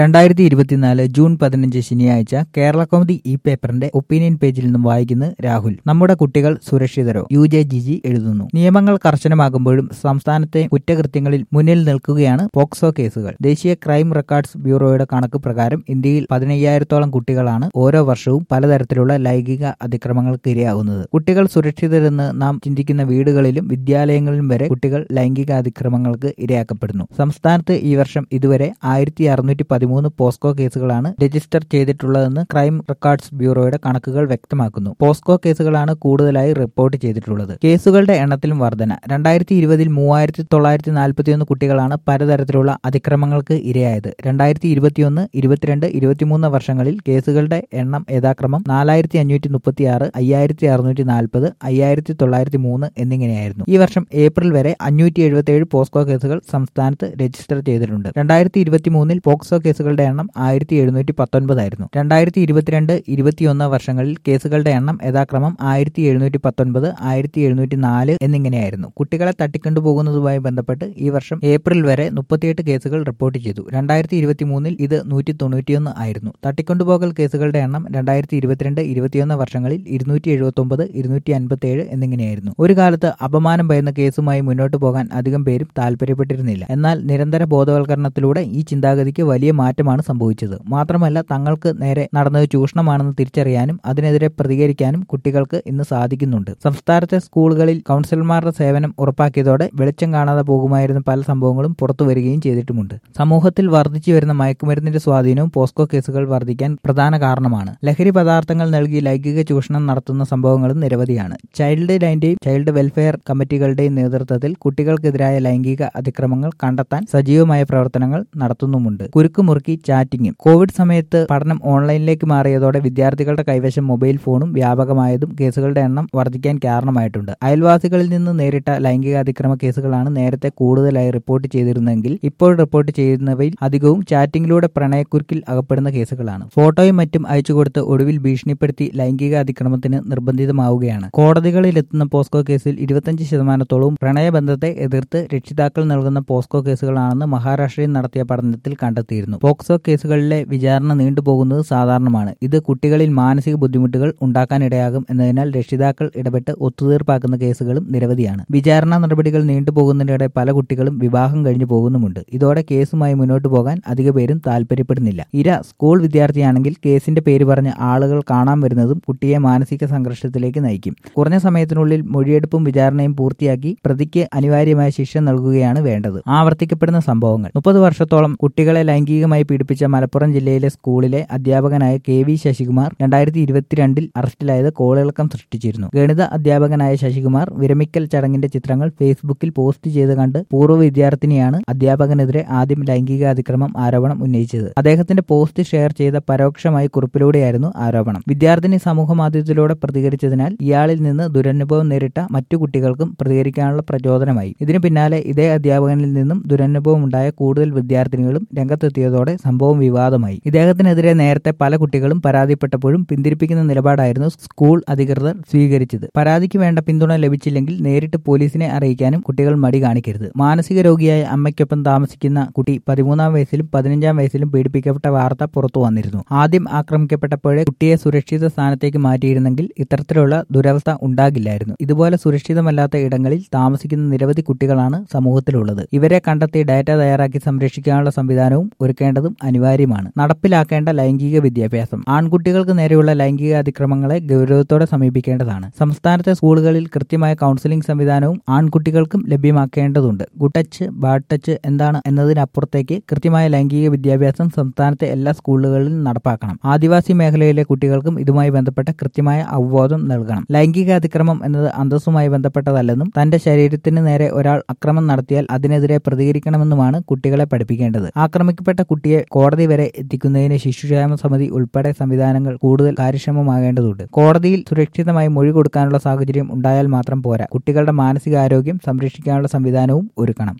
രണ്ടായിരത്തി ഇരുപത്തിനാല് ജൂൺ പതിനഞ്ച് ശനിയാഴ്ച കേരള കോമഡി ഈ പേപ്പറിന്റെ ഒപ്പീനിയൻ പേജിൽ നിന്നും വായിക്കുന്നത് രാഹുൽ നമ്മുടെ കുട്ടികൾ സുരക്ഷിതരോ യു ജെ ജിജി എഴുതുന്നു നിയമങ്ങൾ കർശനമാകുമ്പോഴും സംസ്ഥാനത്തെ കുറ്റകൃത്യങ്ങളിൽ മുന്നിൽ നിൽക്കുകയാണ് പോക്സോ കേസുകൾ ദേശീയ ക്രൈം റെക്കോർഡ്സ് ബ്യൂറോയുടെ കണക്ക് പ്രകാരം ഇന്ത്യയിൽ പതിനയ്യായിരത്തോളം കുട്ടികളാണ് ഓരോ വർഷവും പലതരത്തിലുള്ള ലൈംഗിക അതിക്രമങ്ങൾക്ക് ഇരയാകുന്നത് കുട്ടികൾ സുരക്ഷിതരെന്ന് നാം ചിന്തിക്കുന്ന വീടുകളിലും വിദ്യാലയങ്ങളിലും വരെ കുട്ടികൾ ലൈംഗിക അതിക്രമങ്ങൾക്ക് ഇരയാക്കപ്പെടുന്നു സംസ്ഥാനത്ത് ഈ വർഷം ഇതുവരെ ആയിരത്തി അറുന്നൂറ്റി പതിമൂന്ന് പോസ്കോ കേസുകളാണ് രജിസ്റ്റർ ചെയ്തിട്ടുള്ളതെന്ന് ക്രൈം റെക്കോർഡ്സ് ബ്യൂറോയുടെ കണക്കുകൾ വ്യക്തമാക്കുന്നു പോസ്കോ കേസുകളാണ് കൂടുതലായി റിപ്പോർട്ട് ചെയ്തിട്ടുള്ളത് കേസുകളുടെ എണ്ണത്തിലും വർധന രണ്ടായിരത്തി ഇരുപതിൽ മൂവായിരത്തി തൊള്ളായിരത്തി നാൽപ്പത്തിയൊന്ന് കുട്ടികളാണ് പലതരത്തിലുള്ള അതിക്രമങ്ങൾക്ക് ഇരയായത് രണ്ടായിരത്തി ഇരുപത്തിയൊന്ന് ഇരുപത്തിരണ്ട് ഇരുപത്തിമൂന്ന് വർഷങ്ങളിൽ കേസുകളുടെ എണ്ണം യഥാക്രമം നാലായിരത്തി അഞ്ഞൂറ്റി മുപ്പത്തി ആറ് അയ്യായിരത്തി അറുന്നൂറ്റി നാൽപ്പത് അയ്യായിരത്തി തൊള്ളായിരത്തി മൂന്ന് എന്നിങ്ങനെയായിരുന്നു ഈ വർഷം ഏപ്രിൽ വരെ അഞ്ഞൂറ്റി എഴുപത്തിയേഴ് പോസ്കോ കേസുകൾ സംസ്ഥാനത്ത് രജിസ്റ്റർ ചെയ്തിട്ടുണ്ട് രണ്ടായിരത്തി ഇരുപത്തിമൂന്നിൽ പോക്സോ കേസുകളുടെ എണ്ണം ആയിരത്തി എഴുന്നൂറ്റി പത്തൊൻപതായിരുന്നു രണ്ടായിരത്തി ഇരുപത്തിരണ്ട് ഇരുപത്തിയൊന്ന് വർഷങ്ങളിൽ കേസുകളുടെ എണ്ണം യഥാക്രമം ആയിരത്തി എഴുന്നൂറ്റി പത്തൊൻപത് ആയിരത്തി എഴുന്നൂറ്റി നാല് എന്നിങ്ങനെയായിരുന്നു കുട്ടികളെ തട്ടിക്കൊണ്ടുപോകുന്നതുമായി ബന്ധപ്പെട്ട് ഈ വർഷം ഏപ്രിൽ വരെ മുപ്പത്തിയെട്ട് കേസുകൾ റിപ്പോർട്ട് ചെയ്തു രണ്ടായിരത്തി ഇരുപത്തി മൂന്നിൽ ഇത് നൂറ്റി തൊണ്ണൂറ്റിയൊന്ന് ആയിരുന്നു തട്ടിക്കൊണ്ടുപോകൽ കേസുകളുടെ എണ്ണം രണ്ടായിരത്തി ഇരുപത്തിരണ്ട് ഇരുപത്തിയൊന്ന് വർഷങ്ങളിൽ ഇരുന്നൂറ്റി എഴുപത്തി ഒമ്പത് ഇരുന്നൂറ്റി അൻപത്തി ഏഴ് എന്നിങ്ങനെയായിരുന്നു ഒരു കാലത്ത് അപമാനം ഭയന്ന കേസുമായി മുന്നോട്ട് പോകാൻ അധികം പേരും താല്പര്യപ്പെട്ടിരുന്നില്ല എന്നാൽ നിരന്തര ബോധവൽക്കരണത്തിലൂടെ ഈ ചിന്താഗതിക്ക് വലിയ മാറ്റമാണ് സംഭവിച്ചത് മാത്രമല്ല തങ്ങൾക്ക് നേരെ നടന്നത് ചൂഷണമാണെന്ന് തിരിച്ചറിയാനും അതിനെതിരെ പ്രതികരിക്കാനും കുട്ടികൾക്ക് ഇന്ന് സാധിക്കുന്നുണ്ട് സംസ്ഥാനത്തെ സ്കൂളുകളിൽ കൗൺസിലർമാരുടെ സേവനം ഉറപ്പാക്കിയതോടെ വെളിച്ചം കാണാതെ പോകുമായിരുന്ന പല സംഭവങ്ങളും പുറത്തു വരികയും ചെയ്തിട്ടുമുണ്ട് സമൂഹത്തിൽ വർദ്ധിച്ചു വരുന്ന മയക്കുമരുന്നിന്റെ സ്വാധീനവും പോസ്കോ കേസുകൾ വർദ്ധിക്കാൻ പ്രധാന കാരണമാണ് ലഹരി പദാർത്ഥങ്ങൾ നൽകി ലൈംഗിക ചൂഷണം നടത്തുന്ന സംഭവങ്ങളും നിരവധിയാണ് ചൈൽഡ് ലൈന്റെയും ചൈൽഡ് വെൽഫെയർ കമ്മിറ്റികളുടെയും നേതൃത്വത്തിൽ കുട്ടികൾക്കെതിരായ ലൈംഗിക അതിക്രമങ്ങൾ കണ്ടെത്താൻ സജീവമായ പ്രവർത്തനങ്ങൾ നടത്തുന്നുമുണ്ട് കുരുക്കുമുറുക്കി ചാറ്റിംഗും കോവിഡ് സമയത്ത് പഠനം ഓൺലൈനിലേക്ക് മാറിയതോടെ വിദ്യാർത്ഥികളുടെ കൈവശം മൊബൈൽ ഫോണും വ്യാപകമായതും കേസുകളുടെ എണ്ണം വർദ്ധിക്കാൻ കാരണമായിട്ടുണ്ട് അയൽവാസികളിൽ നിന്ന് നേരിട്ട ലൈംഗിക അതിക്രമ കേസുകളാണ് നേരത്തെ കൂടുതലായി റിപ്പോർട്ട് ചെയ്തിരുന്നെങ്കിൽ ഇപ്പോൾ റിപ്പോർട്ട് ചെയ്യുന്നവയിൽ അധികവും ചാറ്റിംഗിലൂടെ പ്രണയക്കുരുക്കിൽ അകപ്പെടുന്ന കേസുകളാണ് ഫോട്ടോയും മറ്റും അയച്ചുകൊടുത്ത് ഒടുവിൽ ഭീഷണിപ്പെടുത്തി ലൈംഗിക അതിക്രമത്തിന് നിർബന്ധിതമാവുകയാണ് കോടതികളിലെത്തുന്ന പോസ്കോ കേസിൽ ഇരുപത്തഞ്ച് ശതമാനത്തോളവും പ്രണയബന്ധത്തെ എതിർത്ത് രക്ഷിതാക്കൾ നൽകുന്ന പോസ്കോ കേസുകളാണെന്ന് മഹാരാഷ്ട്രയിൽ നടത്തിയ പഠനത്തിൽ കണ്ടെത്തിയിരുന്നു പോക്സോ കേസുകളിലെ വിചാരണ നീണ്ടുപോകുന്നത് സാധാരണമാണ് ഇത് കുട്ടികളിൽ മാനസിക ബുദ്ധിമുട്ടുകൾ ഉണ്ടാക്കാനിടയാകും എന്നതിനാൽ രക്ഷിതാക്കൾ ഇടപെട്ട് ഒത്തുതീർപ്പാക്കുന്ന കേസുകളും നിരവധിയാണ് വിചാരണ നടപടികൾ നീണ്ടുപോകുന്നതിനിടെ പല കുട്ടികളും വിവാഹം കഴിഞ്ഞു പോകുന്നുമുണ്ട് ഇതോടെ കേസുമായി മുന്നോട്ടു പോകാൻ അധിക പേരും താല്പര്യപ്പെടുന്നില്ല ഇര സ്കൂൾ വിദ്യാർത്ഥിയാണെങ്കിൽ കേസിന്റെ പേര് പറഞ്ഞ് ആളുകൾ കാണാൻ വരുന്നതും കുട്ടിയെ മാനസിക സംഘർഷത്തിലേക്ക് നയിക്കും കുറഞ്ഞ സമയത്തിനുള്ളിൽ മൊഴിയെടുപ്പും വിചാരണയും പൂർത്തിയാക്കി പ്രതിക്ക് അനിവാര്യമായ ശിക്ഷ നൽകുകയാണ് വേണ്ടത് ആവർത്തിക്കപ്പെടുന്ന സംഭവങ്ങൾ മുപ്പത് വർഷത്തോളം കുട്ടികളെ ലൈംഗികമായി പീഡിപ്പിച്ച മലപ്പുറം ജില്ലയിലെ സ്കൂളിലെ അധ്യാപകനായ കെ വി ശശികുമാർ രണ്ടായിരത്തി ഇരുപത്തിരണ്ടിൽ അറസ്റ്റിലായത് കോളിളക്കം സൃഷ്ടിച്ചിരുന്നു ഗണിത അധ്യാപകനായ ശശികുമാർ വിരമിക്കൽ ചടങ്ങിന്റെ ചിത്രങ്ങൾ ഫേസ്ബുക്കിൽ പോസ്റ്റ് ചെയ്ത് കണ്ട് പൂർവ്വ വിദ്യാർത്ഥിനിയാണ് അധ്യാപകനെതിരെ ആദ്യം ലൈംഗിക അതിക്രമം ആരോപണം ഉന്നയിച്ചത് അദ്ദേഹത്തിന്റെ പോസ്റ്റ് ഷെയർ ചെയ്ത പരോക്ഷമായി കുറിപ്പിലൂടെയായിരുന്നു ആരോപണം വിദ്യാർത്ഥിനി സമൂഹ മാധ്യമത്തിലൂടെ പ്രതികരിച്ചതിനാൽ ഇയാളിൽ നിന്ന് ദുരനുഭവം നേരിട്ട മറ്റു കുട്ടികൾക്കും പ്രതികരിക്കാനുള്ള പ്രചോദനമായി ഇതിനു പിന്നാലെ ഇതേ അധ്യാപകനിൽ നിന്നും ദുരനുഭവം ഉണ്ടായ കൂടുതൽ വിദ്യാർത്ഥിനികളും രംഗത്തെത്തിയതോടെ സംഭവം വിവാദമായി ഇദ്ദേഹത്തിനെതിരെ നേരത്തെ പല കുട്ടികളും പരാതിപ്പെട്ടപ്പോഴും പിന്തിരിപ്പിക്കുന്ന നിലപാടായിരുന്നു സ്കൂൾ അധികൃതർ സ്വീകരിച്ചത് പരാതിക്ക് വേണ്ട പിന്തുണ ലഭിച്ചില്ലെങ്കിൽ നേരിട്ട് പോലീസിനെ അറിയിക്കാനും കുട്ടികൾ മടി കാണിക്കരുത് മാനസിക രോഗിയായ അമ്മയ്ക്കൊപ്പം താമസിക്കുന്ന കുട്ടി പതിമൂന്നാം വയസ്സിലും പതിനഞ്ചാം വയസ്സിലും പീഡിപ്പിക്കപ്പെട്ട വാർത്ത പുറത്തു വന്നിരുന്നു ആദ്യം ആക്രമിക്കപ്പെട്ടപ്പോഴേ കുട്ടിയെ സുരക്ഷിത സ്ഥാനത്തേക്ക് മാറ്റിയിരുന്നെങ്കിൽ ഇത്തരത്തിലുള്ള ദുരവസ്ഥ ഉണ്ടാകില്ലായിരുന്നു ഇതുപോലെ സുരക്ഷിതമല്ലാത്ത ഇടങ്ങളിൽ താമസിക്കുന്ന നിരവധി കുട്ടികളാണ് സമൂഹത്തിലുള്ളത് ഇവരെ കണ്ടെത്തി ഡാറ്റ തയ്യാറാക്കി സംരക്ഷിക്കാനുള്ള സംവിധാനവും ഒരുക്കേണ്ടതും അനിവാര്യമാണ് നടപ്പിലാക്കേണ്ട ലൈംഗിക വിദ്യാഭ്യാസം ആൺകുട്ടികൾക്ക് നേരെയുള്ള ലൈംഗിക അതിക്രമങ്ങളെ ഗൗരവത്തോടെ സമീപിക്കേണ്ടതാണ് സംസ്ഥാനത്തെ സ്കൂളുകളിൽ കൃത്യമായ കൗൺസിലിംഗ് സംവിധാനവും ആൺകുട്ടികൾക്കും ലഭ്യമാക്കേണ്ടതുണ്ട് ഗുഡ് ടച്ച് ബാഡ് ടച്ച് എന്താണ് എന്നതിനപ്പുറത്തേക്ക് കൃത്യമായ ലൈംഗിക വിദ്യാഭ്യാസം സംസ്ഥാനത്തെ എല്ലാ സ്കൂളുകളിലും നടപ്പാക്കണം ആദിവാസി മേഖലയിലെ കുട്ടികൾക്കും ഇതുമായി ബന്ധപ്പെട്ട കൃത്യമായ അവബോധം നൽകണം ലൈംഗിക അതിക്രമം എന്നത് അന്തസ്സുമായി ബന്ധപ്പെട്ടതല്ലെന്നും തന്റെ ശരീരത്തിന് നേരെ ഒരാൾ അക്രമം നടത്തിയാൽ അതിനെതിരെ പ്രതികരിക്കണമെന്നുമാണ് കുട്ടികളെ പഠിപ്പിക്കേണ്ടത് ആക്രമിക്കപ്പെട്ട കുട്ടിയെ കോടതി വരെ എത്തിക്കുന്നതിന് ശിശുക്ഷേമ സമിതി ഉൾപ്പെടെ സംവിധാനങ്ങൾ കൂടുതൽ കാര്യക്ഷമമാകേണ്ടതുണ്ട് കോടതിയിൽ സുരക്ഷിതമായി മൊഴി കൊടുക്കാനുള്ള സാഹചര്യം ഉണ്ടായാൽ മാത്രം പോരാ കുട്ടികളുടെ മാനസികാരോഗ്യം സംരക്ഷിക്കാനുള്ള സംവിധാനവും ഒരുക്കണം